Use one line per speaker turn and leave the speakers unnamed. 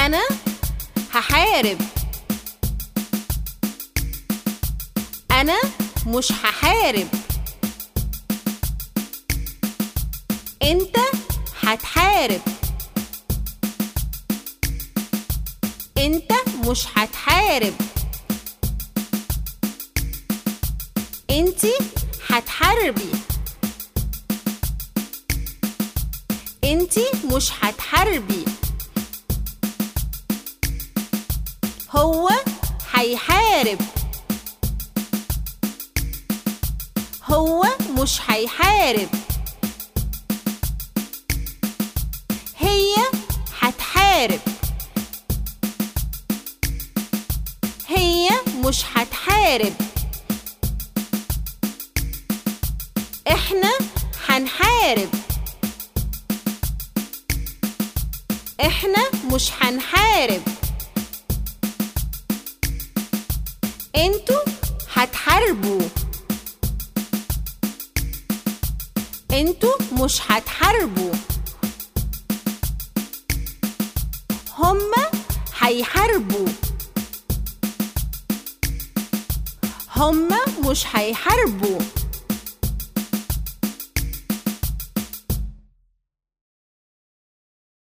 أنا هحارب أنا مش هحارب أنت هتحارب أنت مش هتحارب أنتي هتحاربي أنتي مش هتحاربي هو هيحارب هو مش هيحارب هي هتحارب هي مش هتحارب احنا هنحارب احنا مش هنحارب انتوا هتحاربوا انتوا مش هتحاربوا هما هيحاربوا هما مش هيحاربوا